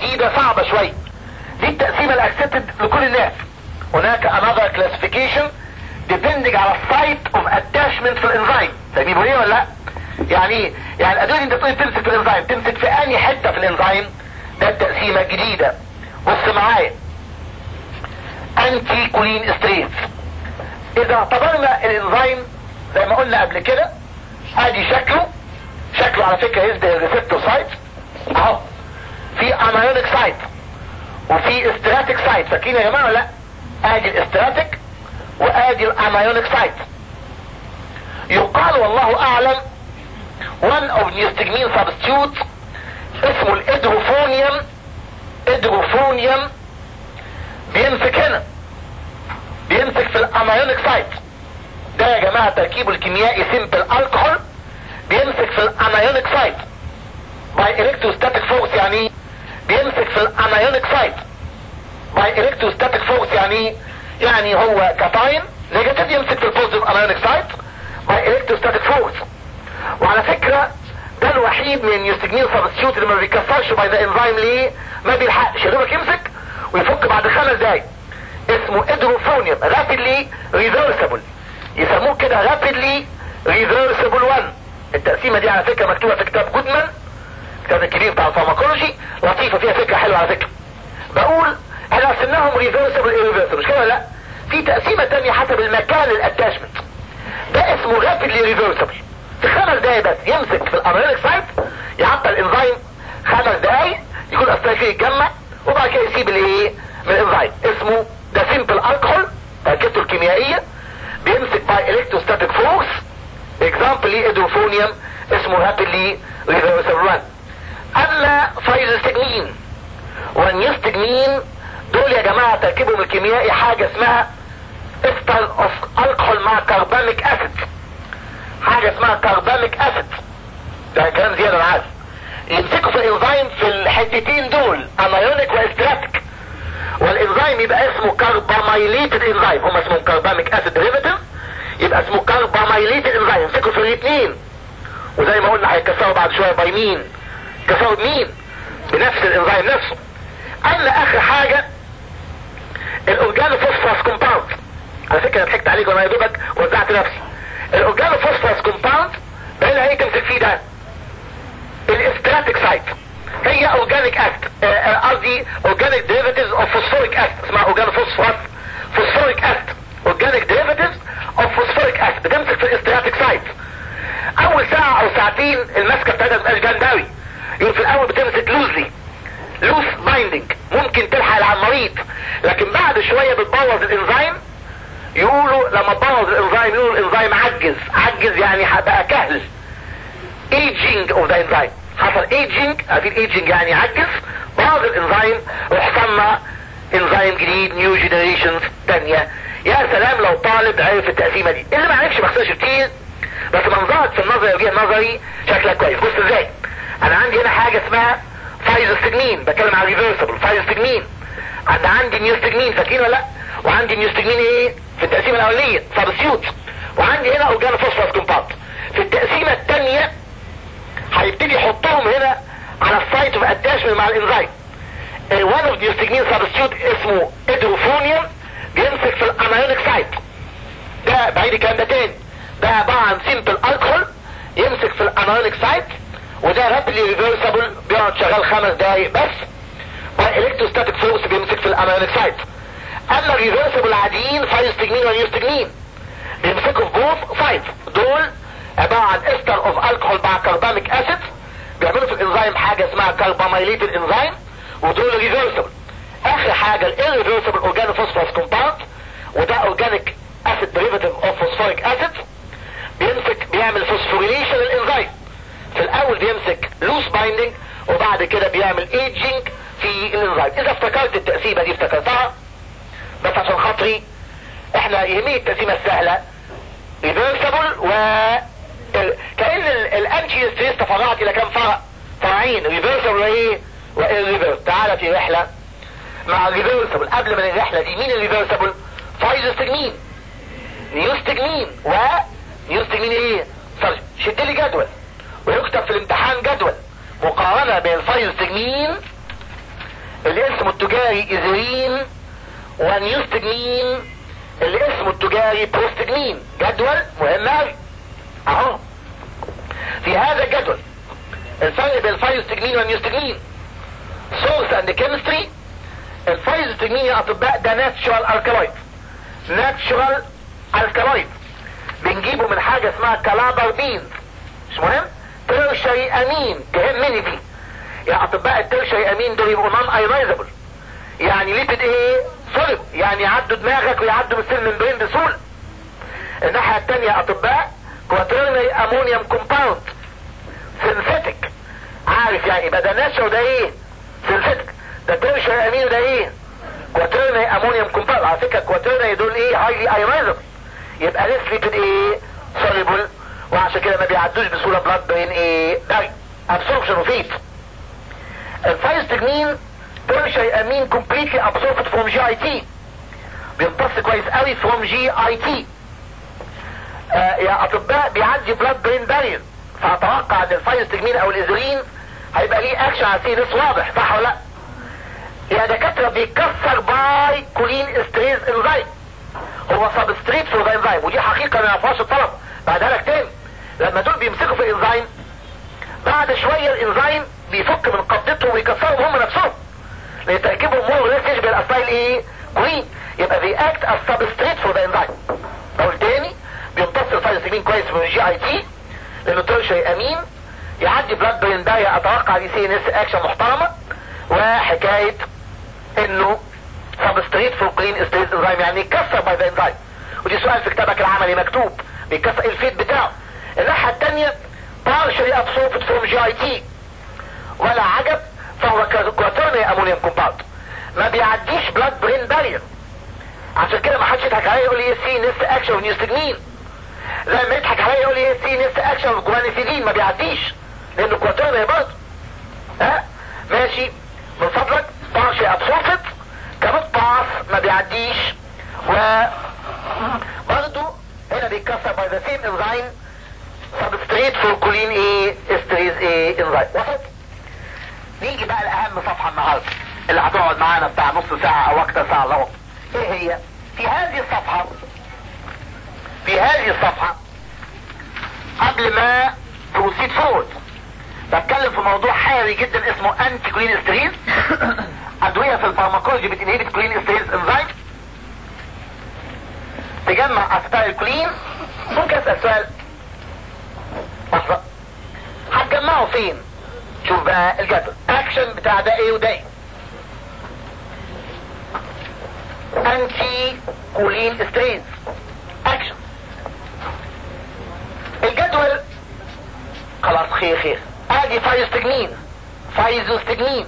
جديدة صعبة شوية دي التقسيمة الاكسبتد لكل الناس هناك another classification depending على السايت اوف اتاشمنت في الانزيم فاهمين ايه ولا لا يعني ايه يعني الادويه دي انت تقول تمسك في الانزيم تمسك في انهي حته في الانزيم ده التقسيمه الجديده بص معايا انتي كولين ستريس اذا اعتبرنا الانزيم زي ما قلنا قبل كده ادي شكله شكله على فكره يشبه الريسبتور سايت اهو في انايونيك سايت وفي استراتيك سايت فاكرين يا جماعه ولا لا ادي الاستراتيك وادي الانايونيك سايت يقال والله اعلم one of newstigmine substitutes اسمه الادروفونيوم ادروفونيوم بيمسك هنا بيمسك في الانايونيك سايت ده يا جماعة تركيبه الكيميائي سيمبل الكحول بيمسك في الانايونيك سايت باي الكتروستاتيك فورس يعني ايه بيمسك في الانايونيك سايت باي الكتروستاتيك فورس يعني ايه يعني هو كاتاين نيجاتيف يمسك في البوزيتيف انايونيك سايت باي الكتروستاتيك فورس وعلى فكرة ده الوحيد من النيوستجمين سبستيوت اللي ما بيكسرش باي ذا انزيم ليه ما بيلحقش يا يمسك ويفك بعد خمس دقايق اسمه ادروفونيوم رابيدلي ريفرسبل يسموه كده رابيدلي ريفرسبل 1 التقسيمه دي على فكره مكتوبه في كتاب جودمان الكتاب الكبير بتاع الفارماكولوجي لطيفه فيها فكره حلوه على فكره بقول احنا قسمناهم ريفرسبل ايريفرسبل مش كده ولا لا في تقسيمه تانية حسب المكان الاتاشمنت ده اسمه رابيدلي ريفرسبل في خمس دقايق بس يمسك في الاناليك سايت يعطل الانزيم خمس دقايق يكون اصلا فيه يتجمع وبعد كده يسيب الايه من الانزيم اسمه ده سيمبل الكحول تركيبته الكيميائيه بيمسك باي الكتروستاتيك فورس اكزامبل ليه ادروفونيوم اسمه رابيدلي ريفرسبل 1 اما فايزوستجمين والنيوستجمين دول يا جماعه تركيبهم الكيميائي حاجه اسمها استر اوف الكحول مع كرباميك اسيد حاجة اسمها كرباميك اسيد ده كلام زيادة انا عارف يمسكوا في الانزيم في الحتتين دول انايونيك واستراتيك والانزيم يبقى اسمه كرباميليتد انزيم هم اسمهم كرباميك اسيد ديريفيتيف يبقى اسمه كرباميليتد انزيم يمسكوا في الاثنين وزي ما قلنا هيتكسروا بعد شويه باي مين كسروا بمين بنفس الانزيم نفسه اما اخر حاجه الاورجانو فوسفورس كومباوند على فكره انا ضحكت عليك وانا يا دوبك وزعت نفسي الاورجانو فوسفورس كومباوند بقى هي تمسك فيه ده الاستراتيك سايت هي اورجانيك اسيد قصدي اورجانيك ديريفيتيفز اوف فوسفوريك اسيد اسمها اورجانو فوسفورس فوسفوريك اسيد اورجانيك ديريفيتيفز اوف فوسفوريك اسيد بتمسك في الاستراتيك سايت اول ساعه او ساعتين المسكه بتاعتها بتبقى جامده قوي يقول في الاول بتمسك لوزلي لوس بايندنج ممكن تلحق على المريض لكن بعد شويه بتبوظ الانزيم يقولوا لما تبوظ الانزيم يقولوا الانزيم عجز عجز يعني بقى كهل ايجينج اوف ذا انزيم حصل ايجينج عارفين ايجينج يعني عجز باظ الانزيم وحصلنا انزيم جديد نيو جينيريشنز تانية يا سلام لو طالب عرف التقسيمه دي اللي ما عرفش ما خسرش كتير بس منظرك في النظر يوجيه نظري شكلك كويس بص ازاي انا عندي هنا حاجه اسمها فايزوستجمين بتكلم عن ريفرسبل فايزوستجمين عند عندي نيوستجمين فاكرين ولا لا وعندي نيوستجمين ايه في التقسيمه الاوليه سبستيوت وعندي هنا اورجانو فوسفورس كومباوند في التقسيمه الثانيه هيبتدي يحطهم هنا على السايت اوف اتاشمنت مع الانزيم وان اوف نيوستجمين سبستيوت اسمه ادروفونيوم بيمسك في الانايونيك سايت ده بعيد الكلام ده تاني ده عباره عن سيمبل الكحول يمسك في الانايونيك سايت وده رابلي ريفرسبل بيقعد شغال خمس دقايق بس والكتروستاتيك فورس بيمسك في الانايونيك سايت اما الريفرسبل العاديين فايستجمين ونيوستجمين بيمسكوا في بوث سايت دول عبارة عن استر اوف الكحول مع كرباميك اسيد بيعملوا في الانزيم حاجة اسمها كرباميليتد انزيم ودول ريفرسبل اخر حاجة الريفرسبل اورجانو فوسفورس كومباوند وده اورجانيك اسيد ديريفاتيف اوف فوسفوريك اسيد بيمسك بيعمل فوسفوريليشن للانزيم في الاول بيمسك لوس بايندنج وبعد كده بيعمل ايجينج في الانزيم اذا افتكرت التقسيمه دي افتكرتها بس عشان خاطري احنا يهمني التقسيمه السهله ريفرسبل و ال... كان الانتي ستريس تفرعت الى كام فرع فرعين ريفرسبل وايه والريفرس تعالى في رحله مع الريفرسبل قبل من الرحله دي مين الريفرسبل فايزوستجمين نيوستجمين و نيوستجمين ايه صار شد لي جدول ويكتب في الامتحان جدول مقارنة بين الفايزوستجمين اللي اسمه التجاري ازرين ونيوستجمين اللي اسمه التجاري بروستجمين جدول مهم قوي اهو في هذا الجدول الفرق بين الفايوستجمين والنيوستجمين سورس اند كيمستري الفايوستجمين يا اطباء ده ناتشورال الكالويد ناتشورال الكالويد بنجيبه من حاجه اسمها كلابر بينز مش مهم ترشري امين تهمني فيه يا اطباء الترشري امين دول يبقوا نون ايونايزابل يعني ليبيد ايه صلب يعني يعدوا دماغك ويعدوا من السيل ممبرين بسهوله الناحيه الثانيه اطباء كواترنري امونيوم كومباوند سينثيتك عارف يعني يبقى ده ناتشر وده ايه سينثيتك ده ترشري امين وده ايه كواترنري امونيوم كومباوند على فكره كواترنري دول ايه هايلي ايونايزابل يبقى ليس ليبيد ايه سوليبل وعشان كده ما بيعدوش بسهوله بلاد برين ايه داي ابسوربشن وفيت الفايستجمين ترشي امين كومبليتلي ابسوربت فروم جي اي تي بيمتص كويس قوي فروم جي اي تي يا اطباء بيعدي بلاد برين بارير فاتوقع ان الفايستجمين او الازرين هيبقى ليه اكشن على سي نص واضح صح ولا لا يا دكاتره بيكسر باي كولين استريز انزايم هو سبستريت في الانزيم ودي حقيقه ما يعرفهاش الطلب بعدها لك تاني لما دول بيمسكوا في الانزيم بعد شويه الانزيم بيفك من قبضتهم ويكسرهم هم نفسهم لان تركيبهم مور ليس يشبه الاسايل ايه كوين يبقى they act as substrate for the enzyme بقول تاني بيمتص الفايزمين كويس من الجي اي تي لانه ترشي امين يعدي بلاد برين دايا اتوقع دي سي ان اس اكشن محترمه وحكايه انه سبستريت فور كلين استريت انزيم يعني يتكسر باي ذا انزيم ودي سؤال في كتابك العملي مكتوب بيكسر الفيد بتاعه الناحيه الثانيه partially absorbed from GIT ولا عجب فهو كواترني امونيوم كومباوند ما بيعديش بلاد برين بارير عشان كده ما حدش يضحك عليا يقول لي سي نس اكشن ونيوستجمين لما يضحك عليا يقول لي سي نس اكشن وجوانيسيدين ما بيعديش لانه كواترني برضه ها ماشي من فضلك partially absorbed كمان باس ما بيعديش و برضه هنا بيتكسر باي ذا سيم انزيم سبستريت فور كولين ايه استريز ايه انزيم وصلت نيجي بقى لاهم صفحه النهارده اللي هتقعد معانا بتاع نص ساعه او اكتر ساعه الا ايه هي في هذه الصفحه في هذه الصفحه قبل ما بروسيد فورد بتكلم في موضوع حيوي جدا اسمه انتي كولين استريز ادويه في الفارماكولوجي بتنهبت كولين استريز انزيم تجمع اسيتايل كولين ممكن اسال سؤال لحظه هتجمعه فين شوف بقى الجدول اكشن بتاع ده ايه وده ايه انتي كولين استريز اكشن الجدول خلاص خير خير ادي فايزوستجمين فايزوستجمين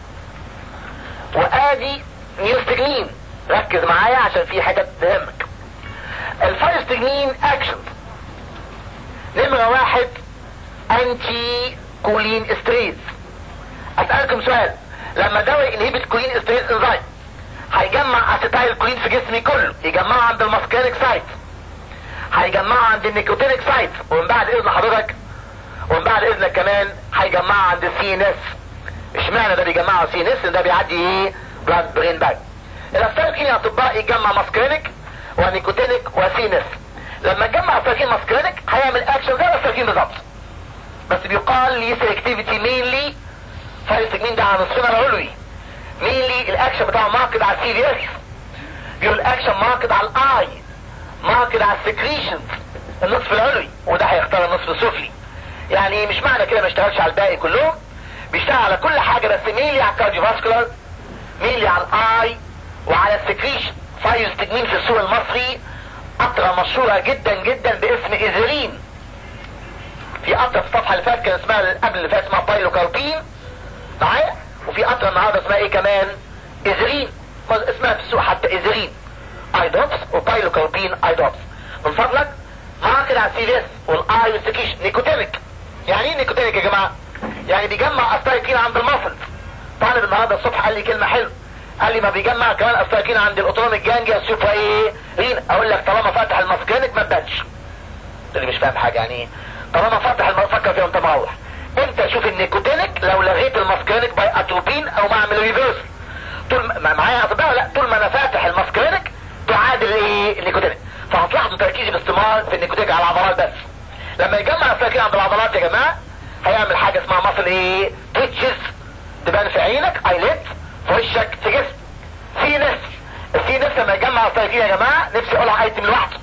وادي نيوستجمين ركز معايا عشان في حاجة تهمك الفايزوستجمين اكشن نمرة واحد انتي كولين استريز اسألكم سؤال لما دواء انهبت كولين استريز انزايم هيجمع اسيتايل كولين في جسمي كله يجمعه عند الماسكينيك سايت هيجمعه عند النيكوتينيك سايت ومن بعد اذن حضرتك ومن بعد اذنك كمان هيجمعه عند السي ان اس اشمعنى ده بيجمعه سي ان اس ده بيعدي ايه بلاد برين باج الاستاذين يا اطباء يجمع ماسكينيك ونيكوتينيك وسي ان اس لما تجمع استاذين ماسكينيك هيعمل اكشن زي الاستاذين بالظبط بس بيقال لي سيلكتيفيتي مينلي فايل ده على نصفنا العلوي مينلي الاكشن بتاعه ماركت على السي في اس بيقول الاكشن ماركت على الاي ماركت على السكريشنز النصف العلوي وده هيختار النصف السفلي يعني مش معنى كده ما اشتغلش على الباقي كلهم بيشتغل على كل حاجه بس مينلي على الكارديوفاسكولار مينلي على الاي وعلى السكريشن فايوستجمين في السوق المصري قطرة مشهورة جدا جدا باسم ايزرين في قطرة في الصفحة اللي فاتت كان اسمها قبل اللي فات اسمها بايلوكاربين معايا وفي قطرة النهارده اسمها ايه كمان ايزرين اسمها في السوق حتى ايزرين ايدوبس وبايلوكاربين ايدوبس من فضلك ماركت على السي في اس والاي والسكيشن نيكوتينيك يعني ايه نيكوتينيك يا جماعة يعني بيجمع استايكين عند المصل طالب النهارده الصبح قال لي كلمة حلوه قال لي ما بيجمع كمان استايكين عند الاوتونوميك جانجيا السوبر ايه رين اقول لك طالما فتح الماسكينك ما تبانش اللي مش فاهم حاجه يعني ايه طالما فتح فكر فيها وانت مروح انت شوف النيكوتينيك لو لغيت الماسكينك باي اتروبين او معمل ريفيرس معايا اطباء لا طول ما انا فاتح الماسكرينك تعادل ايه النيكوتينيك فهتلاحظوا تركيزي باستمرار في النيكوتينيك على العضلات بس لما يجمع السكين عند العضلات يا جماعه هيعمل حاجه اسمها مصل ايه تويتشز تبان في عينك ايليت في وشك في جسم في نفس في نفس لما يجمع السكين يا جماعه نفسي اقولها ايتم لوحده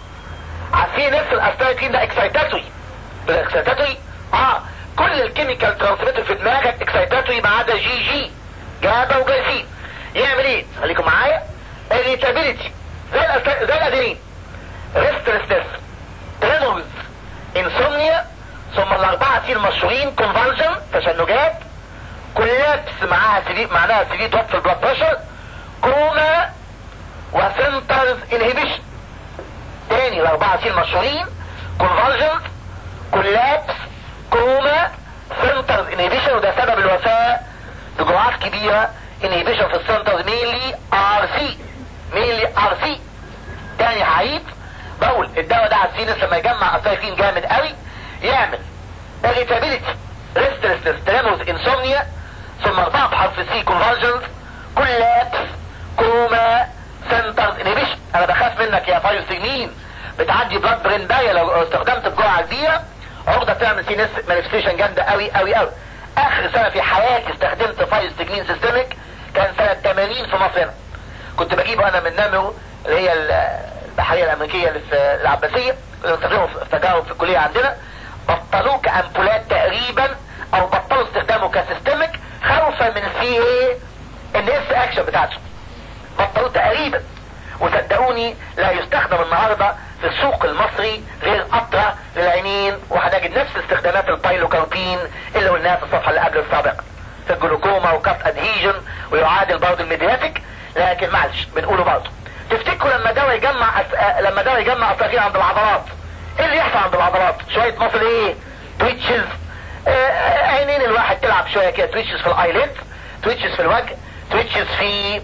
في نفس الاستايكين ده اكسايتاتوري بالاكسايتاتوري اه كل الكيميكال ترانسميتر في دماغك اكسايتاتوري ما عدا جي جي جابا وجلاسين يعمل ايه خليكم معايا irritability زي الأست... زي الادرين restlessness tremors insomnia ثم الاربعه سي المشهورين convulsion تشنجات كولابس معاها سري معناها سري ضغط في البلاد بريشر كوما وسنترز انهبيشن تاني الاربعه سي المشهورين convulsion كولابس كوما سنترز انهبيشن وده سبب الوفاة بجرعات كبيرة انهبيشن في السنترز مينلي ار سي مينلي ار سي تاني هعيد بقول الدواء ده على السينس لما يجمع اسايفين جامد قوي يعمل irritability restlessness tremors insomnia ثم اربعة بحرف السي convulsions كولابس كوما سنترز انهبيشن انا بخاف منك يا فايوسيمين بتعدي بلاد برين باية لو استخدمت بجرعة كبيرة عقدة تعمل سي نس مانيفستيشن جامدة قوي قوي قوي اخر سنة في حياتي استخدمت فايوستجمين سيستميك كان سنة 80 في مصر هنا كنت بجيبه انا من نامرو اللي هي البحرية الامريكية اللي في العباسية كنا بنستخدمه في تجارب في الكلية عندنا بطلوه كامبولات تقريبا او بطلوا استخدامه كسيستميك خوفا من السي ايه النس اكشن بتاعته بطلوه تقريبا وصدقوني لا يستخدم النهارده في السوق المصري غير قطرة للعينين وهنجد نفس استخدامات البايلوكاربين اللي قلناها في الصفحة اللي قبل السابقة في الجلوكوما وكاف ادهيجن ويعادل برضه الميدياتيك لكن معلش بنقوله برضه تفتكروا لما دواء يجمع أس... لما دواء يجمع اسرافيل عند العضلات ايه اللي يحصل عند العضلات شوية مصل ايه تويتشز آه عينين الواحد تلعب شوية كده تويتشز في الايليد تويتشز في الوجه تويتشز في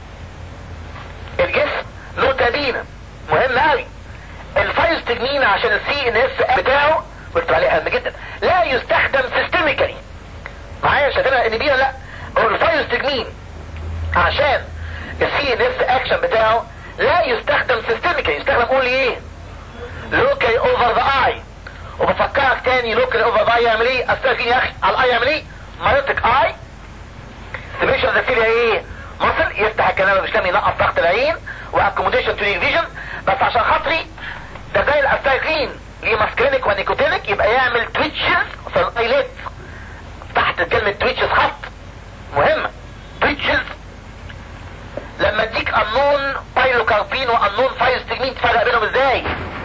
الجسم نوتابينا مهم قوي الفايستجمين عشان السي ان اس بتاعه قلت عليه اهم جدا لا يستخدم سيستميكالي معايا شايفينها ان بينا لا هو الفايستجمين عشان السي ان اس اكشن بتاعه لا يستخدم سيستميكالي يستخدم قول ايه لوكالي اوفر ذا اي وبفكرك تاني لوكالي اوفر ذا اي يعمل ايه استاذين يا اخي على الاي يعمل ايه مايوتيك اي ستيميشن ذا فيليا ايه مصل يفتح الكلام الاسلامي ينقص ضغط العين واكوموديشن تو فيجن بس عشان خاطري ده زي الاستايكلين ليه ماسكرينيك ونيكوتينيك يبقى يعمل تويتشز في الايليت تحت كلمة تويتشز خط مهمة تويتشز لما اديك انون بايلوكاربين وانون فايستجمين تفرق بينهم ازاي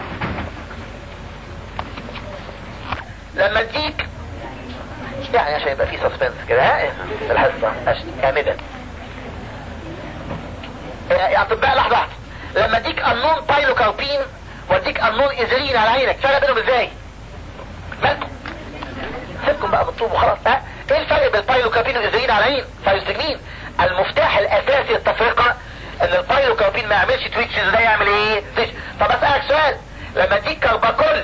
لما اديك يعني عشان يبقى في سسبنس كده ها في الحصة كاملة يا اطباء لحظة واحدة لما اديك انون بايلوكاربين واديك انون ازرين على عينك فرق بينهم ازاي مالكم سيبكم بقى بالطوب وخلاص ها ايه الفرق بين البايلوكاربين والازرين على العين فايستجمين المفتاح الاساسي للتفرقة ان البايلوكاربين ما يعملش تويتشز ده يعمل ايه طب اسألك سؤال لما اديك كارباكول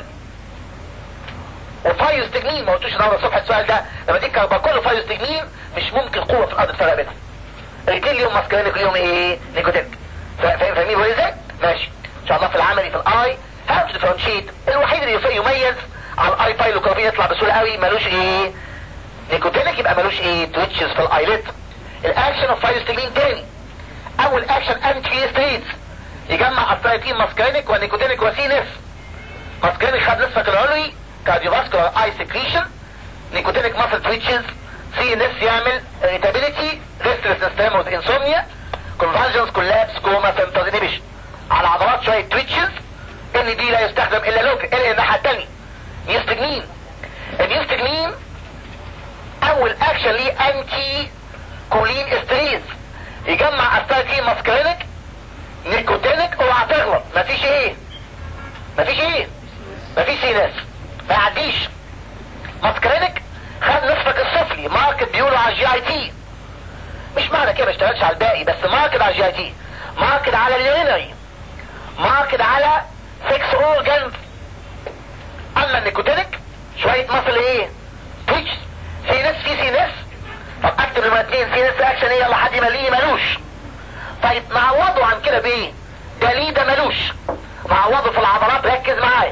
وفايستجمين ما قلتوش النهارده الصبح السؤال ده لما اديك كارباكول وفايستجمين مش ممكن قوة في الارض تفرق بينهم الاثنين ليهم ماسكرينيك ليهم ايه نيكوتينيك فاهمين ازاي ماشي ان شاء الله في العملي في الاي هاو تو ديفرنشيت الوحيد اللي يميز على الاي بايلوكاربين يطلع بسهوله قوي ملوش ايه نيكوتينيك يبقى ملوش ايه تويتشز في الايليت الاكشن اوف فايستجمين تاني اول اكشن انتي ستيت يجمع الثلاثين ماسكرينيك ونيكوتينيك وسينس ماسكرينيك خد نصفك العلوي كارديوفاسكولار اي سكريشن نيكوتينيك ماسل تويتشز سي ان اس يعمل irritability restlessness tremors insomnia convulsions collapse coma symptoms inhibition على عضلات شوية تويتشز ان دي لا يستخدم الا لوك الا الناحية التانية يستجمين اليستجمين اول اكشن ليه انتي كولين استريز يجمع استاكين ماسكرينيك نيكوتينيك اوعى تغلط مفيش ايه مفيش ايه مفيش سيناس ما يعديش ماسكرينيك خد نصفك السفلي ماركت بيقولوا على الجي اي تي مش معنى كده ما اشتغلش على الباقي بس ماركت على الجي اي تي ماركت على اليورينري ماركت على 6 اورجانز اما النيكوتينيك شوية مصل ايه تويتش سينس في سينس طب اكتب لما اتنين سينس اكشن ايه يلا حد يمليه ملوش طيب نعوضه عن كده بايه ده ليه ده ملوش نعوضه في العضلات ركز معايا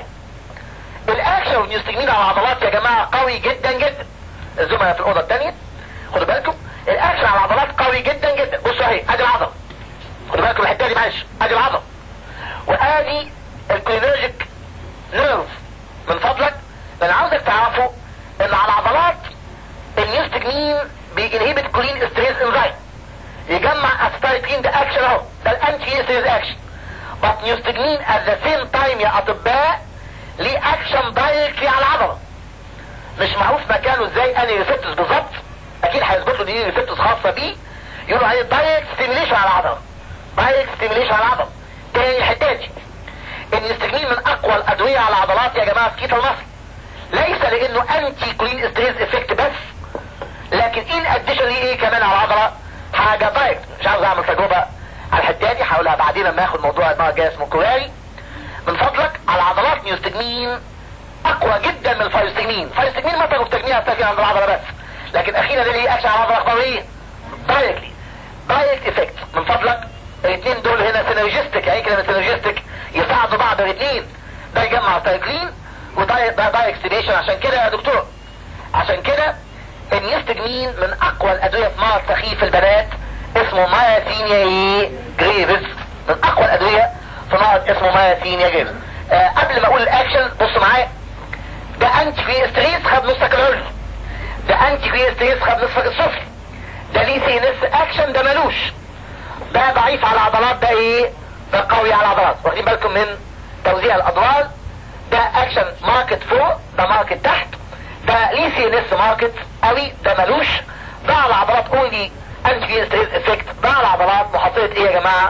الاكشن والنيوستجمين على العضلات يا جماعة قوي جدا جدا الزملاء في الاوضة الثانية خدوا بالكم الاكشن على العضلات قوي جدا جدا بصوا اهي ادي العضلة خدوا بالكم الحتة دي معلش ادي العضلة وادي الكلينرجيك نيرف من فضلك انا عاوزك تعرفوا ان على العضلات النيوستجمين بينهبت كولين ستريس انزايم يجمع استايتين ده اكشن اهو ده الانتي ستريس اكشن بس نيوستجمين at the same time يا اطباء ليه اكشن دايركتلي على العضله مش معروف مكانه ازاي اني ريسبتس بالظبط اكيد هيثبت له دي ريسبتس خاصه بيه يقولوا عليه دايركت ستيميليشن على العضله دايركت ستيميليشن على العضله تاني الحته دي النستجمين من اقوى الادويه على العضلات يا جماعه في كيف المصري ليس لانه انتي كلين ستريس افكت بس لكن ان اديشن ليه ايه كمان على العضله حاجه دايركت مش عاوز اعمل تجربه على الحته دي هقولها بعدين لما اخد موضوع المره الجايه اسمه كوراري من فضلك على عضلات نيوستجمين اقوى جدا من الفايوستجمين فايوستجمين ما تجرب تجميع بتاكل عند العضله بس لكن اخيرا ده ليه اكشن على العضله قويه دايركتلي دايركت افكت من فضلك الاثنين دول هنا سينرجستيك يعني كلمه سينرجستيك يساعدوا بعض الاثنين ده يجمع سايكلين وده دايركت ستيميشن عشان كده يا دكتور عشان كده النيوستجمين من اقوى الادويه في مرض سخيف البنات اسمه ماياسينيا ايه جريفز من اقوى الادويه في مرض اسمه ماياسينيا جريفز آه قبل ما اقول الاكشن بص معايا ده انتي في ستريس خد نص كالوري ده انتي في ستريس خد نصف السفلي ده ليه سي نس اكشن ده ملوش ده ضعيف على العضلات ده ايه ده قوي على العضلات واخدين بالكم من توزيع الادوار ده اكشن ماركت فوق ده ماركت تحت ده ليه سي نس ماركت قوي ده ملوش ده على العضلات اونلي انتي في ستريس افكت ده على العضلات محصلة ايه يا جماعة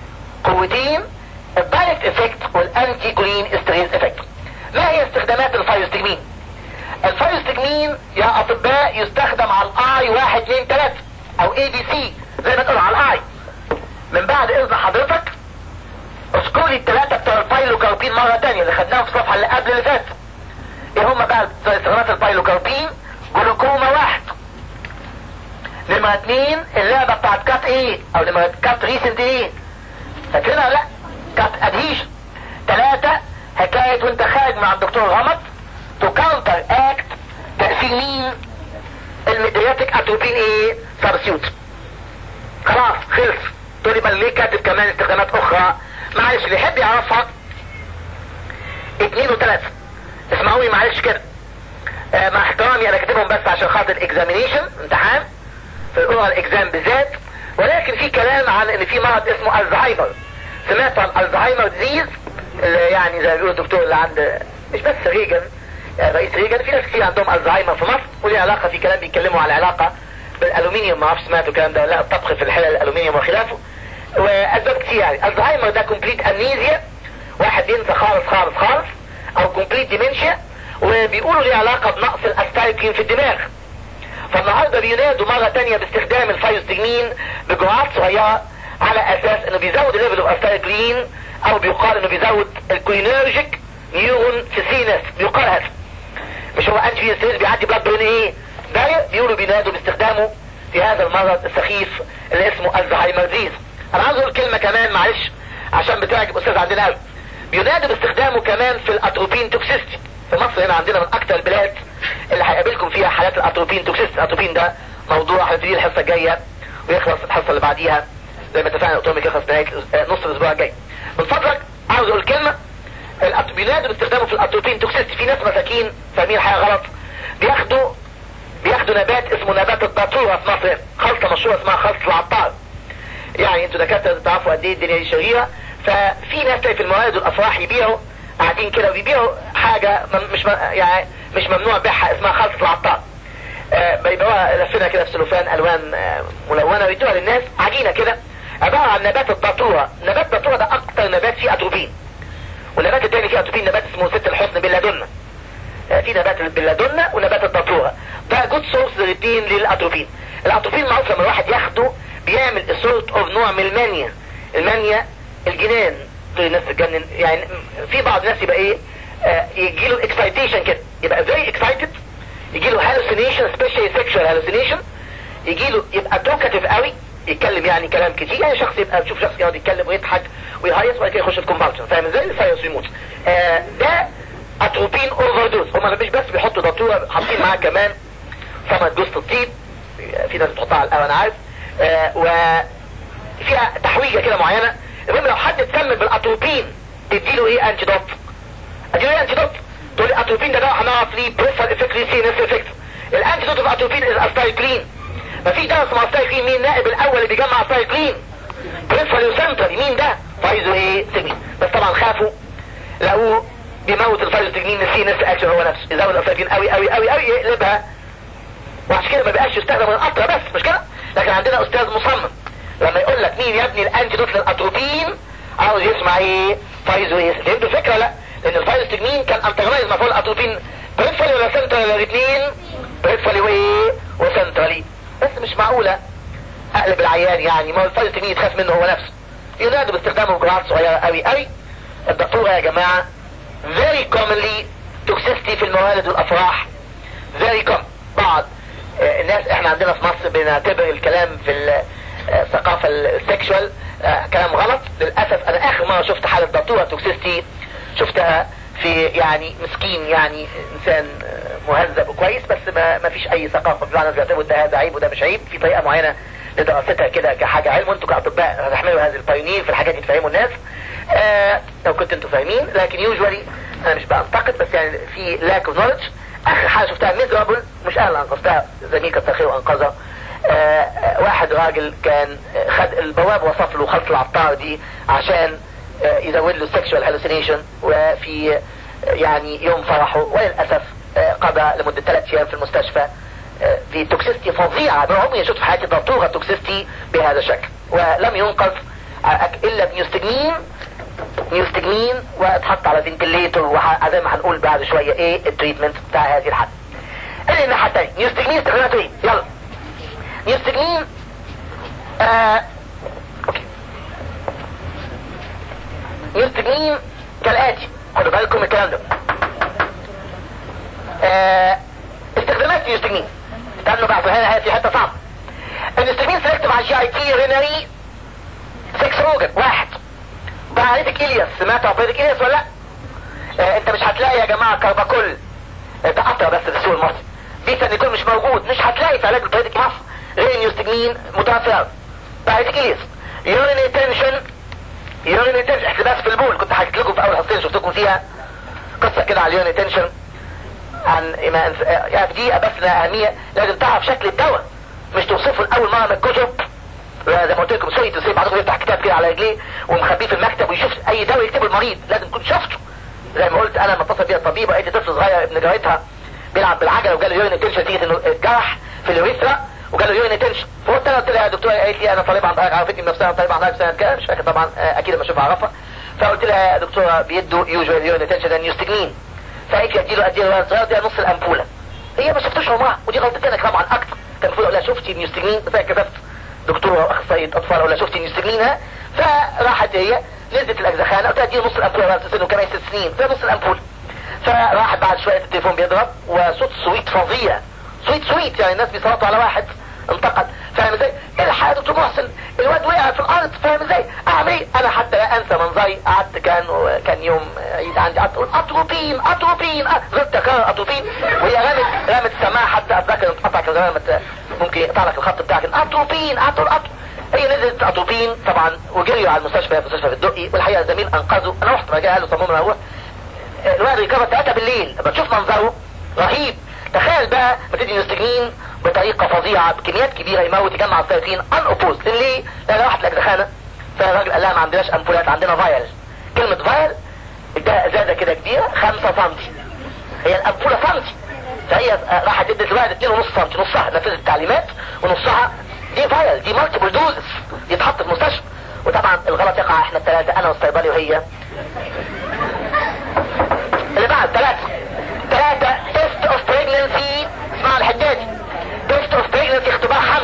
قوتين الدايركت افكت والانتي كولين ستريس افكت ما هي استخدامات الفايوستجمين الفايوستجمين يا اطباء يستخدم على الاي واحد اتنين تلاتة او اي بي سي زي ما تقول على الاي من بعد اذن حضرتك اذكري التلاتة بتوع البايلوكاربين مرة تانية اللي خدناهم في الصفحة اللي قبل اللي فاتت ايه هما بقى استخدامات البايلوكاربين جلوكوما واحد نمرة اتنين اللعبة بتاعت كات ايه او نمرة كات ريسنت ايه فاكرينها لا كات ادهيشن تلاتة حكاية وانت خارج مع الدكتور غمط تو كاونتر اكت تأثير مين الميدرياتيك اتروبين ايه سبسيوت خلاص خلص تقولي بل ليه كاتب كمان استخدامات اخرى معلش اللي يحب يعرفها اتنين وتلاتة اسمعوني معلش كده آه مع احترامي انا كاتبهم بس عشان خاطر اكزامينيشن امتحان في الاورال اكزام بالذات ولكن في كلام عن ان في مرض اسمه الزهايمر سمعت عن الزهايمر ديزيز اللي يعني زي ما بيقولوا الدكتور اللي عند مش بس ريجن يعني رئيس ريجن في ناس كتير عندهم الزهايمر في مصر وليه علاقه في كلام بيتكلموا على علاقه بالالومنيوم ما اعرفش سمعتوا الكلام ده ولا لا الطبخ في الحلل الالومنيوم وخلافه واسباب كتير يعني الزهايمر ده كومبليت امنيزيا واحد ينسى خالص خالص خالص او كومبليت ديمنشيا وبيقولوا ليه علاقه بنقص الاستايكين في الدماغ فالنهارده بينادوا مرة تانية باستخدام الفايوستجمين بجرعات صغيرة على اساس انه بيزود الليفل اوف استايكلين او بيقال انه بيزود الكوينرجيك نيورون في سينس بيقال هذا مش هو انتي ستريس بيعدي بلاد برين ايه ده بيقولوا بينادوا باستخدامه في هذا المرض السخيف اللي اسمه الزهايمر ديز انا عاوز اقول كلمة كمان معلش عشان بتعجب استاذ عندنا قوي بينادوا باستخدامه كمان في الاتروبين توكسيستي في مصر هنا عندنا من اكتر البلاد اللي هيقابلكم فيها حالات الاتروبين توكسيستي الاتروبين ده موضوع هنبتدي الحصه الجايه ويخلص الحصه اللي بعديها زي ما اتفقنا قلت لهم يخلص نهايه نص الاسبوع الجاي من فضلك عاوز اقول كلمه بينادوا باستخدامه في الاتروبين توكسيستي في ناس مساكين فاهمين حاجه غلط بياخدوا بياخدوا نبات اسمه نبات الداتوره في مصر خلطه مشهوره اسمها خلطه العطار يعني انتوا دكاتره تعرفوا قد ايه الدنيا دي شهيره ففي ناس في المواد والافراح يبيعوا قاعدين كده وبيبيعوا حاجه مش يعني مش ممنوع بيعها اسمها خلطه العطار آه بيبيعوها لفينها كده في سلوفان الوان آه ملونه ويدوها للناس عجينه كده عباره عن نبات الداتوره نبات الداتوره ده اكتر نبات فيه اتروبين والنبات التاني فيه اتروبين نبات اسمه ست الحسن بلادنا آه في نبات البلادنا ونبات الداتوره ده جود سورس الاثنين للاتروبين الاتروبين معروف لما الواحد ياخده بيعمل سورت اوف نوع من المانيا المانيا الجنان دول الناس تتجنن يعني في بعض الناس يبقى ايه آه يجي له اكسايتيشن كده يبقى فيري اكسايتد يجي له هالوسينيشن سبيشال سيكشوال هالوسينيشن يجي له يبقى توكاتيف قوي يتكلم يعني كلام كتير يعني شخص يبقى تشوف شخص يقعد يتكلم ويضحك ويهيص وبعد كده يخش في كومبالشن فاهم ازاي الفيروس يموت آه ده اتروبين اوفر دوز هم مش بس بيحطوا دكتوره حاطين معاه كمان ثمن جوز الطيب في ناس بتحطها على القهوه انا عارف آه وفيها تحويجه كده معينه المهم لو حد اتسمم بالاتروبين تديله ايه انتي دوت اديله ايه انتي دوت تقول لي اتروبين ده ده هنعرف ليه بريفر افكت ليه سي نفس افكت الانتي دوت في اتروبين از استايكلين مفيش دواء اسمه استايكلين مين النائب الاول اللي بيجمع استايكلين بريفر يوسنتري مين ده فايزو ايه سجن بس طبعا خافوا لقوه بيموت الفايزو سجنين السي نفس اكشن هو نفسه يزود الاستايكلين قوي قوي قوي قوي يقلبها وعشان كده ما بقاش يستخدم القطره بس مش كده لكن عندنا استاذ مصمم لما يقول لك مين يا ابني الانتي دوت للاتروبين عاوز يسمع ايه فايزو ايه فهمتوا الفكره لا لان الفايزوستجمين كان انتاجونايز مفعول الاتروبين بريفالي ولا سنترالي ولا الاثنين بريفالي وايه وسنترالي بس مش معقولة اقلب العيان يعني ما هو الفايزوستجمين تخاف منه هو نفسه ينادوا باستخدامه بجرعات صغيرة قوي قوي الدكتورة يا جماعة very commonly toxicity في الموالد والافراح very common بعض آه، الناس احنا عندنا في مصر بنعتبر الكلام في الثقافة السكشوال آه، كلام غلط للأسف أنا آخر مرة شفت حالة دكتورة توكسيستي شفتها في يعني مسكين يعني إنسان آه، مهذب وكويس بس ما, ما فيش أي ثقافة بمعنى بيعتبروا ده هذا عيب وده مش عيب في طريقة معينة لدراستها كده كحاجة علم وانتوا كأطباء هتحملوا هذه البايونير في الحاجات دي تفهموا الناس آه لو كنتوا انتوا فاهمين لكن يوجوالي انا مش بنتقد بس يعني في لاك اوف نولج اخر حاجه شفتها ميزرابل مش انا اللي انقذتها زميل كتر خير وانقذها آه واحد راجل كان خد البواب وصف له خلط العطار دي عشان آه يزود له سكشوال هالوسينيشن وفي آه يعني يوم فرحه وللاسف آه قضى لمده ثلاث ايام في المستشفى آه في توكسيستي فظيعه ما عمري شفت في حياتي دكتوره توكسيستي بهذا الشكل ولم ينقذ الا بنيوستجمين نيوستجمين واتحط على فنتليتور وزي ما هنقول بعد شويه ايه التريتمنت بتاع هذه الحاله. اللي الناحيه الثانيه نيوستجمين استخداماته ايه؟ يلا نيوستجمين آه اوكي نيوستجمين كالاتي خدوا بالكم من الكلام ده آه استخدامات نيوستجمين استنوا بقى هنا في حته صعبه النيوستجمين سيلكتيف على جي اي تي رينري 6 روجن واحد بعرفك الياس سمعت عقيدك الياس ولا لا آه انت مش هتلاقي يا جماعه كارباكول ده قطره بس في السوق المصري بيتا نيكول مش موجود مش هتلاقي في علاج الطريقه مصر غير نيوستجمين متوفر بعرفك الياس يوريني تنشن يوريني تنشن احتباس في البول كنت حكيت لكم في اول حصتين شفتكم فيها قصه كده على اليوريني تنشن عن ما يعني دي بس اهميه لازم تعرف شكل الدواء مش توصفه الاول مره من الكتب زي ما قلت لكم سويت تسيب بعضكم يفتح كتاب كده على رجليه ومخبيه في المكتب ويشوف اي دواء يكتبه المريض لازم تكون شفته زي ما قلت انا لما اتصل بيها الطبيبه لقيت طفل صغير ابن جارتها بيلعب بالعجله وجاله يورين تنشن نتيجه انه اتجرح في اليوريثرا وجاله يورين تنشن فقلت انا قلت لها يا دكتوره قالت لي انا طالبه عندها عرفتني بنفسها طالبه عندها سنه كده مش فاكر طبعا اكيد لما اشوفها اعرفها فقلت لها يا دكتوره بيدوا يوجوال يورين تنشن ده نيوستجمين فقالت لي اديله اديله ولد صغير ده نص الامبوله هي ما شفتوش عمرها ودي غلطتي انا طبعا اكتر كان المفروض اقول لها شفتي نيوستجمين بس انا كتبت دكتور اخصائيه اطفال ولا شفتي نيوستجمينها فراحت هي نزلت الاجزخانه قلت لها اديله نص الامبوله بقى سنه كمان ست سنين ده نص الامبول فراحت بعد شويه التليفون بيضرب وصوت سويت فظيع سويت سويت يعني الناس بيصوتوا على واحد انتقد فاهم ازاي؟ الحق يا دكتور محسن الواد وقع في الارض فاهم ازاي؟ اعمل ايه؟ انا حتى لا انسى منظري قعدت كان كان يوم عيد عندي قعدت اقول اتروبين اتروبين غلطت اكرر اتروبين وهي رمت رمت السماعه حتى اتذكر انقطع كان زمان ممكن يقطع لك الخط بتاعك اتروبين اترو اترو هي نزلت اتروبين طبعا وجريوا على المستشفى في المستشفى في الدقي والحقيقه الزميل انقذه انا رحت رجع قال له صممنا اروح الواد ريكفر 3 بالليل لما تشوف منظره رهيب تخيل بقى بتدي نستجنين بطريقة فظيعة بكميات كبيرة يموت يجمع السيطرين ان اوبوز ليه؟ لان راحت الاجزخانة فالراجل قال لها ما عندناش امبولات عندنا فايل كلمة فايل ده ازازة كده كبيرة 5 سم هي الامبولة سم فهي راحت ادت الواحد 2 ونص سم نصها نفذت التعليمات ونصها دي فايل دي مالتيبل دوزز يتحط في المستشفى وطبعا الغلط يقع احنا الثلاثة انا والصيدلي وهي اللي بعد ثلاثة ثلاثة تيست اوف بريجننسي اسمع الحدادي تيست اوف بريجننسي اختبار حمل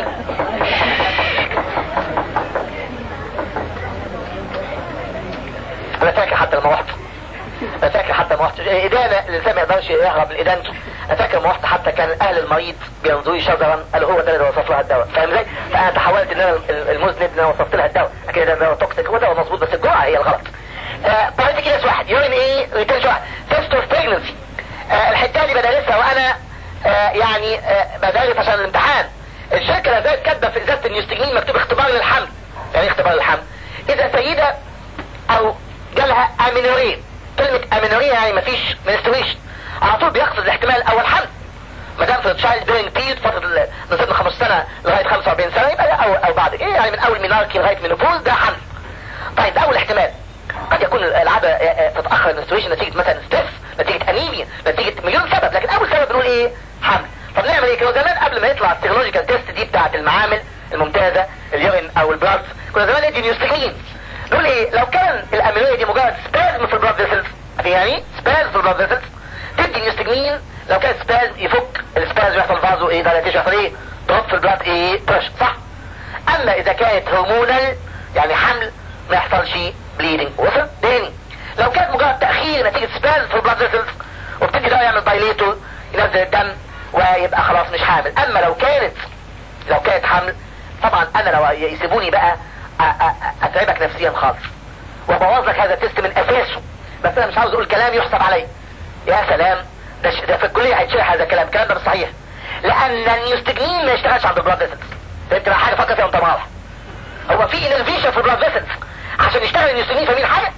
انا فاكر حتى لما رحت انا فاكر حتى لما رحت ايدانا الانسان ما يقدرش يهرب من ايدانته انا فاكر ما رحت حتى كان اهل المريض بيرضوا شجرا قالوا هو ده اللي وصف لها الدواء فاهم ازاي؟ فانا تحولت ان انا المذنب ان انا وصفت لها الدواء اكيد ده دواء توكسيك هو دواء مظبوط بس الجرعه هي الغلط. بارتي كيس واحد يورين ايه ريتنشن واحد تيست اوف بريجنسي الحته دي بدرسها وانا آه يعني آه بدرس عشان الامتحان الشركه لا زالت كاتبه في ازازه النيوستجمين مكتوب اختبار للحمل يعني اختبار للحمل اذا سيده او جالها امينوريه كلمه امينوريه يعني مفيش منستريشن على طول بيقصد الاحتمال اول حمل ما دام في تشايلد بيرنج بيريد فتره من سن 5 سنه لغايه 45 سنه يبقى او او بعد ايه يعني من اول ميناركي لغايه مينوبوز ده حمل طيب ده اول احتمال قد يكون العاده تتاخر المنستريشن نتيجه مثلا ستريس نتيجه انيميا نتيجه مليون سبب لكن اول سبب بنقول ايه حمل طب نعمل ايه كده زمان قبل ما يطلع السيرولوجيكال تيست دي بتاعه المعامل الممتازه اليورين او البلاد كنا زمان ندي نيوستجمين نقول ايه لو كان الاميلويه دي مجرد سبازم في البلاد فيسلز يعني سبازم في البلاد فيسلز تدي نيوستجمين لو كان سبازم يفك السبازم يحصل فازو ايه دايلاتيشن يحصل ايه دروب في البلاد ايه بريشر صح اما اذا كانت هرمونال يعني حمل ما يحصلش بليدنج وصل تاني لو كانت مجرد تاخير نتيجه سبازم في البلاد فيسلز وبتدي دواء يعمل دايليتور ينزل الدم ويبقى خلاص مش حامل اما لو كانت لو كانت حمل طبعا انا لو يسيبوني بقى اتعبك نفسيا خالص وابوظ لك هذا التست من اساسه بس انا مش عاوز اقول كلام يحسب علي يا سلام ده, ده في الكليه هيتشرح هذا الكلام الكلام ده مش صحيح لان النيوستجمين ما يشتغلش عند البلاد فيسلز فهمت بقى حاجه فكر فيها وانت رايح هو في انرفيشن في البلاد فيسلز عشان يشتغل النيوستجمين فاهمين حاجه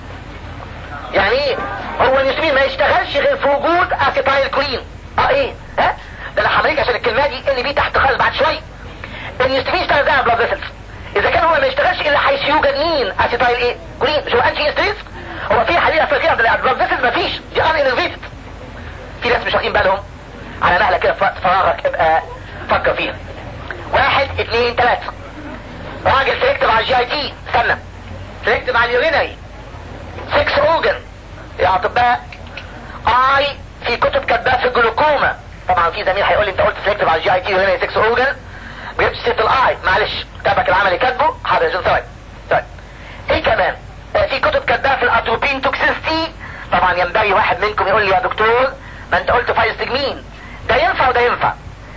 يعني ايه هو النيوستجمين ما يشتغلش غير في وجود اسيتايل كولين اه ايه ها ده انا حمليك عشان الكلمه دي ان بي تحت خالص بعد شويه النيوستجمين يشتغل زي البلاد فيسلز اذا كان هو ما يشتغلش الا حيث يوجد مين اسيتايل ايه كولين مش هو انتي ستريس هو في حليل افريقيا عند البلاد فيسلز مفيش دي ان انرفيتد في ناس مش واخدين بالهم على مهلك كده في فراغك ابقى فكر فيها واحد اثنين ثلاثة راجل سلكتيف على الجي اي تي استنى سلكتيف على اليورينري 6 اوجن يا اطباء اي في كتب كاتباها في الجلوكوما طبعا في زميل هيقول لي انت قلت سلكتيف على الجي اي تي يورينري 6 اوجن ما جبتش سيره الاي معلش كتابك العملي كاتبه حاضر يا طيب طيب ايه كمان آه في كتب كاتباها في الاتروبين توكسيستي طبعا ينبغي واحد منكم يقول لي يا دكتور ما انت قلت فايستجمين ده ينفع وده ينفع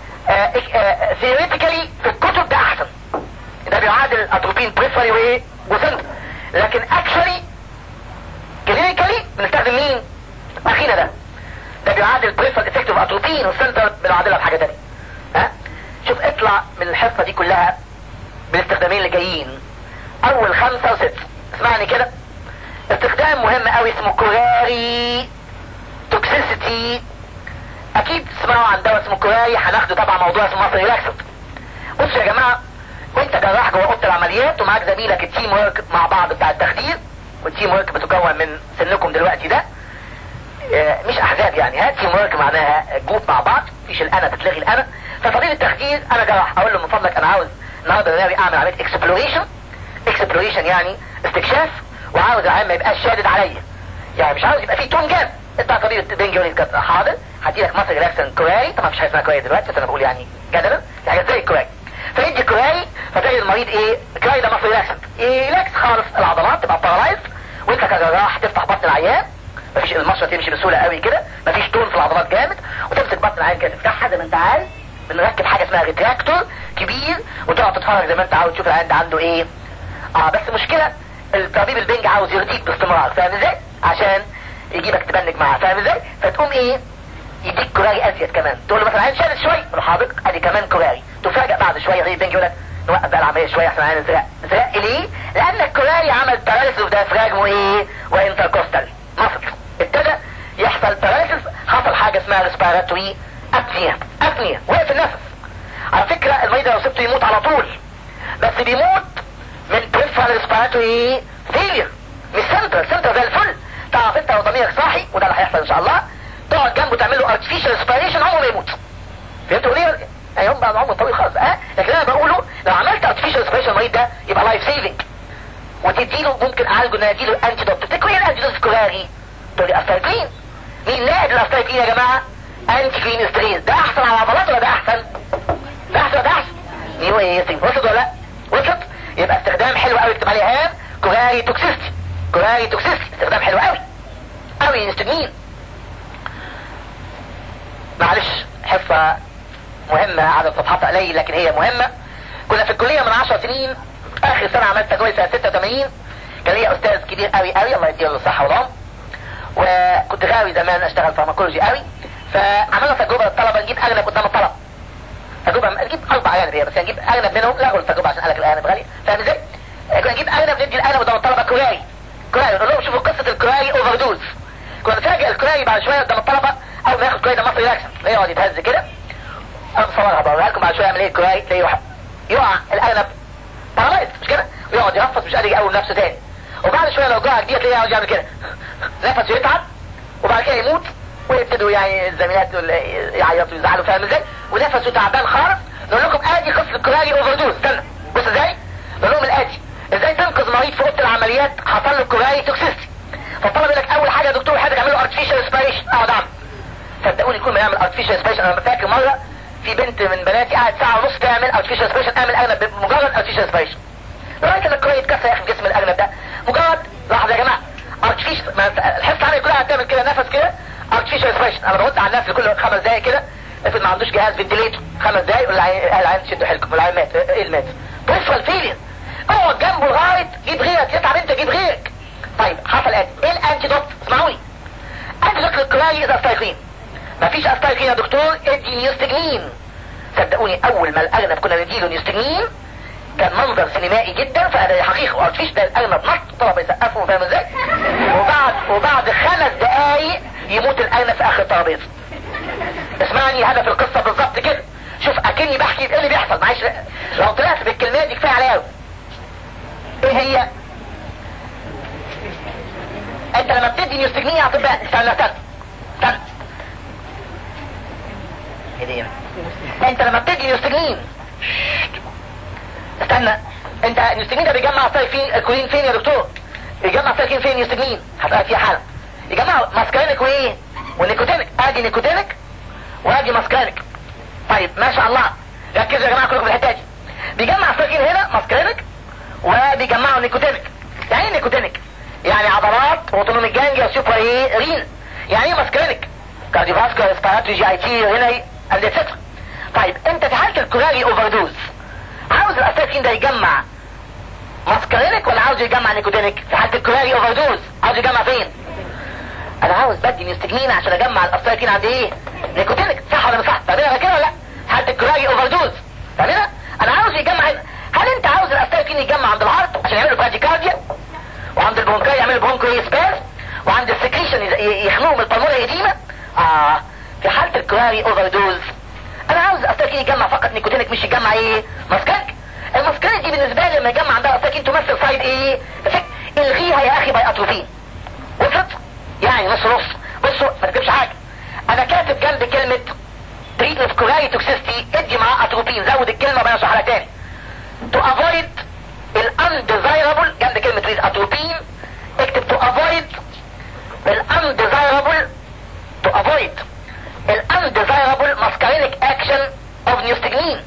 ثيوريتيكالي في الكتب ده احسن ده بيعادل الاتروبين بريفري وايه وسنت لكن اكشولي كلينيكالي بنستخدم مين اخينا ده ده بيعادل بريفري افكتيف اتروبين والسنتر بنعادلها بحاجه ثانيه ها شوف اطلع من الحصه دي كلها بالاستخدامين اللي جايين اول خمسة وستة اسمعني كده استخدام مهم قوي اسمه كوراري توكسيسيتي اكيد تسمعوا عن دواء اسمه كوراري هناخده طبعا موضوع اسمه مصر ريلاكسنت بصوا يا جماعه وانت جراح جوه اوضه العمليات ومعاك زميلك التيم ورك مع بعض بتاع التخدير والتيم ورك بتكون من سنكم دلوقتي ده اه مش احزاب يعني ها تيم ورك معناها جروب مع بعض مفيش الانا تتلغي الانا فطبيب التخدير انا جراح اقول له من فضلك انا عاوز النهارده انا ناوي اعمل عمليه اكسبلوريشن اكسبلوريشن يعني استكشاف وعاوز العيان ما يبقاش شادد عليا يعني مش عاوز يبقى فيه تون جاب انت طبيب البنج يقول لي حاضر هدي لك مصر ريلاكسن كوراري طبعا مفيش حاجه اسمها كوراري دلوقتي بس انا بقول يعني جدلا في حاجه زي الكوراري فيدي كوراري فتلاقي المريض ايه كوراري ده مصر ريلاكسن يلاكس خالص العضلات تبقى بارالايز وانت كجراح تفتح بطن العيان مفيش المشرة تمشي بسهولة قوي كده مفيش تون في العضلات جامد وتمسك بطن العيان كده تفتحها زي ما انت عايز بنركب حاجة اسمها ريتراكتور كبير وتقعد تتفرج زي ما انت عاوز تشوف العيان ده عنده ايه اه بس مشكلة الطبيب البنج عاوز يرضيك باستمرار فاهم ازاي عشان يجيبك تبنج معاه فاهم ازاي فتقوم ايه يديك كوراري ازيد كمان تقول له مثلا عين شادد شويه يقول حاضر ادي كمان كوراري تفاجئ بعد شويه غير البنج يقول لك نوقف بقى العمليه شويه عشان عين زرق زرق ليه؟ لان الكوراري عمل باراليسيس في ديافراجمو ايه؟ وانتركوستال مصر ابتدى يحصل باراليسيس حصل حاجه اسمها ريسبيراتوري ابنيا ابنيا وقف النفس على فكره المريض لو سبته يموت على طول بس بيموت من بريفرال ريسبيراتوري فيلير مش سنتر سنتر زي الفل تعرف انت لو ضميرك صاحي وده اللي هيحصل ان شاء الله تقعد جنبه تعمل له ارتفيشال ريسبيريشن عمره ما يموت فهمتوا ليه؟ يعني هم بقى عمره طويل خالص اه لكن انا بقوله لو عملت ارتفيشال ريسبيريشن المريض ده يبقى لايف سيفنج وتديله ممكن اعالجه ان اديله انتيدوت تفتكروا ايه الانتيدوت الكوراري؟ تقول لي استايكلين مين لاعب الاستايكلين يا جماعه؟ انتي كلين ستريس ده احسن على العضلات ولا ده احسن؟ ده احسن ده احسن نيو ايه وصلت ولا لا؟ وصلت؟ يبقى استخدام حلو قوي اكتب عليه هام كوراري توكسيستي كوراري توكسيستي استخدام حلو قوي قوي يستجمين معلش حصة مهمة عدد صفحاتها قليل لكن هي مهمة كنا في الكلية من 10 سنين اخر سنة عملت تجربة سنة 86 كان ليا استاذ كبير قوي قوي الله يديله الصحة والعمر وكنت غاوي زمان اشتغل فارماكولوجي قوي فعملنا تجربة للطلبة نجيب اغلب قدام الطلبة تجربة نجيب اربع اغنب هي بس نجيب اغلب منهم لغوا التجربة عشان قالك الاغنب غالية فاهم ازاي؟ كنا نجيب اغلب ندي الاغلب قدام الطلبة كوراري كوراري نقول لهم شوفوا قصة الكوراري اوفر دوز كنا نفاجئ الكوراري بعد شوية قدام الطلبة اول ما ياخد كوراري ده مصري رياكشن يقعد يتهز كده انا بصورها بوريها لكم بعد شوية يعمل ايه الكوراري تلاقيه يقع يقع الاغلب بارلايز مش كده ويقعد يرفص مش قادر يقوم نفسه تاني وبعد شويه لو جرعه جديده تلاقيه يقعد يعمل كده نفسه يتعب وبعد كده يموت ويبتدوا يعني الزميلات يعيطوا ويزعلوا فاهم ازاي ونفسه تعبان خالص نقول لكم ادي قصه الكوراري اوفر دوز استنى بص ازاي نقول لهم الاتي ازاي تنقذ مريض في اوضه العمليات حصل له كوراري توكسيستي فالطلب يقول لك اول حاجه يا دكتور حاجه تعمل له ارتفيشال اسبيريشن اقعد اعمل صدقوني كل ما يعمل ارتفيشال اسبيريشن انا فاكر مره في بنت من بناتي قعدت ساعه ونص تعمل ارتفيشال اسبيريشن اعمل اغلب بمجرد ارتفيشال اسبيريشن لغايه ان الكوراري يتكسر يا اخي في جسم الاغلب ده مجرد لحظه يا جماعه ارتفيشال الحصه عندي كلها هتعمل كده نفس كده ارتفيشال اسبيريشن انا برد على الناس كل خمس دقايق كده افرض ما عندوش جهاز فنتليتور خمس دقايق والعين العين تشدوا حيلكم والعين مات ايه اللي مات بريسوال فيلير اقعد جنبه لغايه جيب غيرك يتعب انت جيب غيرك طيب حصل ادي ايه الانتيدوت اسمعوني انتيدوت للكلاي اذا استيقين مفيش استيقين يا دكتور ادي نيوستجمين صدقوني اول ما الاغنب كنا نديله نيوستجمين كان منظر سينمائي جدا فهذا حقيقي وارتفيش ده الاغنب نط طلب يسقفوا فاهم ازاي وبعد وبعد خمس دقايق يموت الاغنب في اخر الترابيزه اسمعني هدف القصه بالظبط كده شوف اكني بحكي ايه اللي بيحصل معلش لو طلعت بالكلمات دي كفايه عليا قوي ايه هي انت لما بتدي نيوستجمين اطباء استنى استنى استنى ايه دي انت لما بتدي نيوستجمين استنى انت نيوستجمين ده بيجمع فين الكولين فين يا دكتور بيجمع فين فين نيوستجمين هتبقى فيها حاله يجمع ماسكارينك وايه والنيكوتينك ادي نيكوتينك وادي ماسكارينك طيب ما شاء الله ركزوا يا جماعه كلكم في الحته دي بيجمع ساكين هنا ماسكارينك وبيجمعوا نيكوتينك يعني ايه نيكوتينك يعني عضلات اوتونوميك جانجيا سوبر ايه رين يعني ايه ماسكارينك كارديوفاسكولار ريسبيراتوري جي اي تي هنا اند اتسترا طيب انت في حاله الكوراري اوفر دوز عاوز الاساسين ده يجمع ماسكارينك ولا عاوز يجمع نيكوتينك في حاله الكوراري اوفر دوز عاوز يجمع فين انا عاوز بدي نيوستجمين عشان اجمع الاساسين عند ايه نيكوتينك صح ولا مش صح فاهمينها كده ولا لا حالة الكوراري اوفر دوز فاهمينها انا عاوز يجمع هنا هل انت عاوز الاساسين يجمع عند الهارت عشان يعملوا براديكارديا وعند البرونكاي يعملوا برونكو سباز وعند السكريشن يخنقوا من البلمونة اديمة اه في حالة الكوراري اوفر دوز انا عاوز الاساسين يجمع فقط نيكوتينك مش يجمع ايه ماسكانك الماسكانك دي بالنسبة لي لما يجمع عندها اساسين تمثل سايد ايه افكت الغيها يا اخي باي اتروفين وصلت يعني نص نص بصوا ما تكتبش حاجة انا كاتب جنب كلمة treatment كوراي توكسيستي ادي معاه اتروبين زود الكلمة بقى اشرحها تاني to avoid ال undesirable جنب كلمة with اتروبين اكتب to avoid ال undesirable to avoid ال undesirable muscarinic action of newstigmine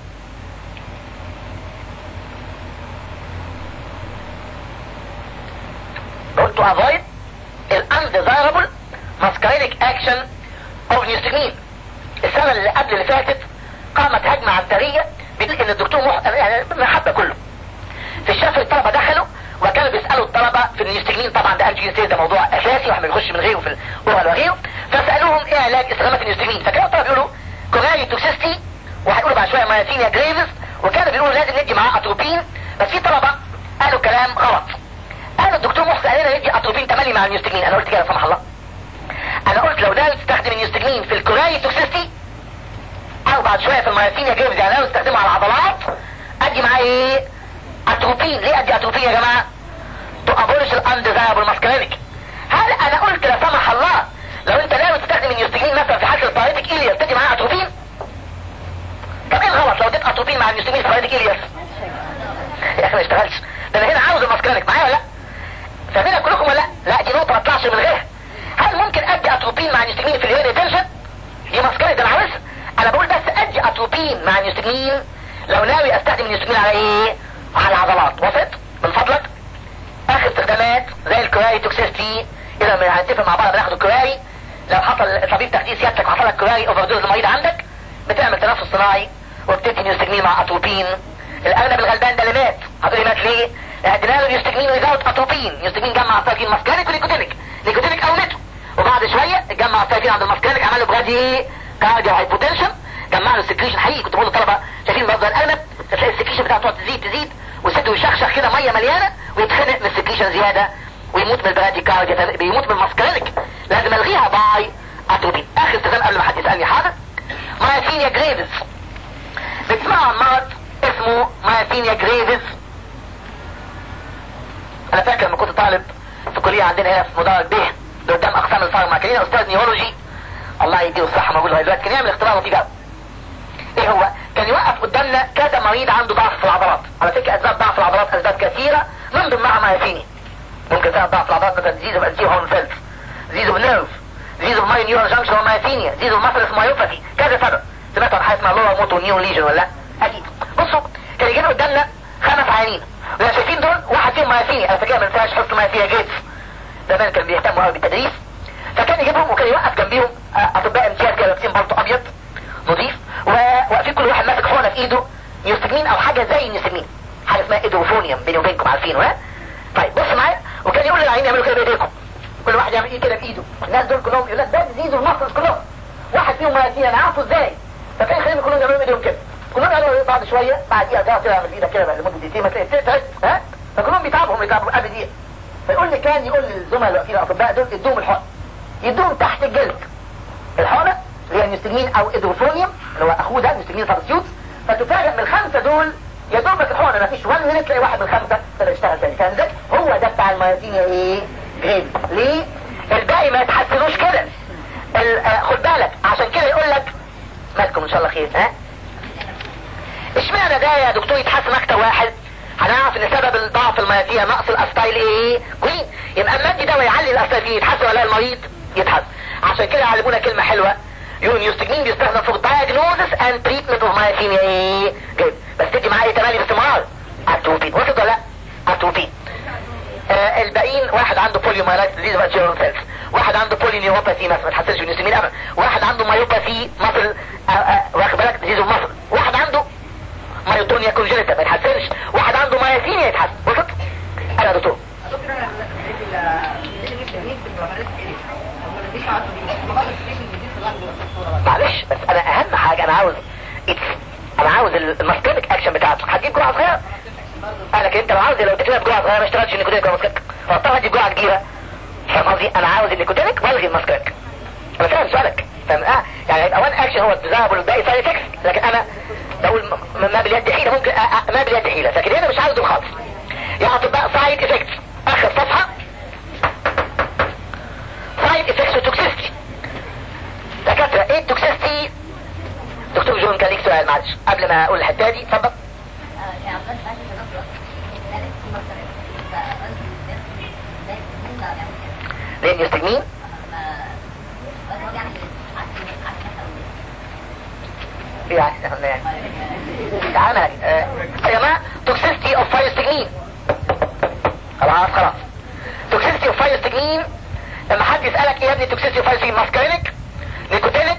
قلت to avoid ال undesirable muscarinic action of newstigmine السنة اللي قبل اللي فاتت قامت هجمة عنترية بتقول ان الدكتور مح... يعني محبة كله في الشهر الطلبة دخلوا وكانوا بيسألوا الطلبة في النيوستجمين طبعا ده انتي ده موضوع اساسي واحد ما بيخش من غيره في الاورال وغيره فسألوهم ايه علاج استخدامات النيوستجمين فكانوا الطلبة بيقولوا كوراري توكسيستي وهيقولوا بعد شوية مايثينيا جريفز وكانوا بيقولوا لازم ندي معاه اتروبين بس في طلبة قالوا كلام غلط قالوا الدكتور محسن قال لنا ندي اتروبين تملي مع النيوستجمين انا قلت كده لا سمح الله انا قلت لو ده تستخدم النيوستجمين في الكوراري توكسيستي او بعد شوية في المايثينيا جريفز يعني لو استخدمه على العضلات ادي معاه ايه اتروبين ليه ادي اتروبين يا جماعة تو ابولش الاندزايبل ماسكرينيك هل انا قلت لا سمح الله لو انت ناوي تستخدم النيوستجمين مثلا في حالة الباريتك الياس تدي معاه اتروبين طب ايه الغلط لو اديت اتروبين مع النيوستجمين في باريتك الياس يا اخي ما اشتغلش ده انا هنا عاوز الماسكرينيك معايا ولا لا فاهمينها كلكم ولا لا لا دي نقطة ما طلعش من غيرها هل ممكن ادي اتروبين مع النيوستجمين في الهير ريتنشن دي ماسكرينيك ده انا عاوزها انا بقول بس ادي اتروبين مع النيوستجمين لو ناوي استخدم النيوستجمين على ايه على العضلات وصلت من فضلك اخر استخدامات زي الكوراري توكسيستي اذا ما هنتفق مع بعض بناخد الكوراري لو حصل طبيب تخدير سيادتك وحصل لك كوراري اوفر دوز المريض عندك بتعمل تنفس صناعي وبتدي نيوستجمين مع اتروبين الاغلب الغلبان ده اللي مات هتقول لي مات ليه؟ ادينا له نيوستجمين ويزاوت اتروبين نيوستجمين جمع الطرفين ماسكانيك ونيكوتينيك نيكوتينيك اولته وبعد شويه اتجمع الطرفين عند الماسكانيك عمل له برادي كارديو هايبوتنشن جمع له السكريشن حقيقي كنت بقول للطلبه شايفين برضه الارنب تلاقي السكريشن بتاعته تقعد تزيد تزيد والست يشخشخ كده ميه مليانه ويتخنق من السكريشن زياده ويموت من البرادي كارديو بيموت من الماسكانيك لازم الغيها باي اتروبين اخر استخدام قبل ما حد يسالني حاجه مايثينيا جريفز بتسمعوا عن مرض اسمه مايثينيا جريفز انا فاكر لما كنت طالب في كلية عندنا هنا في مدرج به اللي قدام اقسام الفارما كان لنا استاذ نيورولوجي الله يديه الصحة موجود لغاية دلوقتي كان يعمل اختبار لطيف قوي ايه هو كان يوقف قدامنا كذا مريض عنده ضعف في العضلات على فكرة اسباب ضعف العضلات اسباب كثيرة من ضمنها مايثينيا ممكن سبب ضعف العضلات مثلا ديزيز اوف انتي هورن سيلز ديزيز اوف نيرف ديزيز اوف ماي نيورال جانكشن ومايثينيا ديزيز اوف ماسلس مايوباثي كذا سبب سمعتوا عن حاجه اسمها لورا موتو نيو ليجن ولا لا؟ اكيد بصوا كان يجيب قدامنا خمس عيانين واللي شايفين دول واحد فيهم مايثينيا انا فاكر ما انساش حط مايثينيا جيتس زمان كان بيهتموا قوي بالتدريس فكان يجيبهم وكان يوقف جنبيهم اطباء امتياز كده لابسين بلطو ابيض نظيف وواقفين كل واحد ماسك حقنه في ايده نيوستجمين او حاجه زي النيوستجمين حاجه اسمها ايدروفونيوم بيني وبينكم عارفينه ها طيب بص معايا وكان يقول للعيان يعملوا كده بايديكم كل واحد يعمل ايه كده بايده الناس دول كلهم يقول لك ده ديزيز المصرز كلهم واحد فيهم مايثينيا انا عارفه ازاي فكان يخليهم كلهم يعملوا بايديهم كده كلهم يعملوا بعد شويه بعد دقيقه كده كده يعمل ايدك كده لمده دقيقتين ما تلاقي تعبت ها فكلهم بيتعبوا هم يتعبوا قبل دقيقه فيقول لي كان يقول للزملاء اللي واقفين الاطباء دول ادوهم الحقن يدوهم تحت الجلد الحقنه اللي هي النيوستجمين او ايدروفونيوم اللي هو اخوه ده نيوستجمين سبستيوت فتفاجئ من الخمسه دول يا دوبك الحقنه ما فيش 1 مينت تلاقي واحد من الخمسه ابتدى يشتغل تاني فاهم ازاي؟ هو ده بتاع المايوسينيا ايه؟ جريد ليه؟ الباقي ما يتحسنوش كده خد بالك عشان كده يقول لك مالكم ان شاء الله خير ها؟ اشمعنى ده يا دكتور يتحسن اكتر واحد؟ هنعرف ان سبب الضعف المياتية نقص الاستايل ايه؟ كوين يبقى اما ادي دواء يعلي الاستايل فيه يتحسن ولا المريض؟ يتحسن عشان كده علمونا كلمة حلوة يقول نيوستجمين بيستخدم في diagnosis and treatment of myasthenia ايه؟ جيد بس تدي معاه ايه تمالي باستمرار؟ اتروبين وصلت ولا لا؟ اتروبين آه الباقيين واحد عنده بوليومايلايتس ديزيز فاتشيرون سيلز واحد عنده بولينيوباثي مثلا ما تحسنش بالنيوستجمين ابدا واحد عنده مايوباثي مصل واخد بالك ديزيز مصل واحد عنده مايوتونيا كونجنتا ما يتحسنش واحد عنده ماياسينيا يتحسن وصلت؟ انا يا دكتور معلش بس انا اهم حاجة انا عاوز انا عاوز الماستينك اكشن بتاعته هتجيب جرعة صغيرة قال لك انت لو عاوز لو اديتها بجرعة صغيرة ما اشتغلش النيكوتينيك ولا ماسكك فاضطر ادي جرعة كبيرة فاهم قصدي انا عاوز النيكوتينيك والغي الماسكك انا فاهم سؤالك فاهم اه يعني هيبقى وان اكشن هو التزام والباقي سايد افكتس لكن انا بقول ما باليد حيلة ممكن ما باليد حيلة لكن هنا مش عاوز دول خالص يا اطباء سايد افكتس اخر صفحة سايد افكتس وتوكسيستي دكاترة ايه التوكسيستي دكتور جون كان ليك سؤال معلش قبل ما اقول الحته دي اتفضل ليه نيوستجمين يعني تعالى يا جماعه توكسيستي اوف فايوستجمين خلاص خلاص توكسيستي اوف فايوستجمين لما حد يسالك ايه يا ابني توكسيستي اوف فايوستجمين ماسكارينيك نيكوتينيك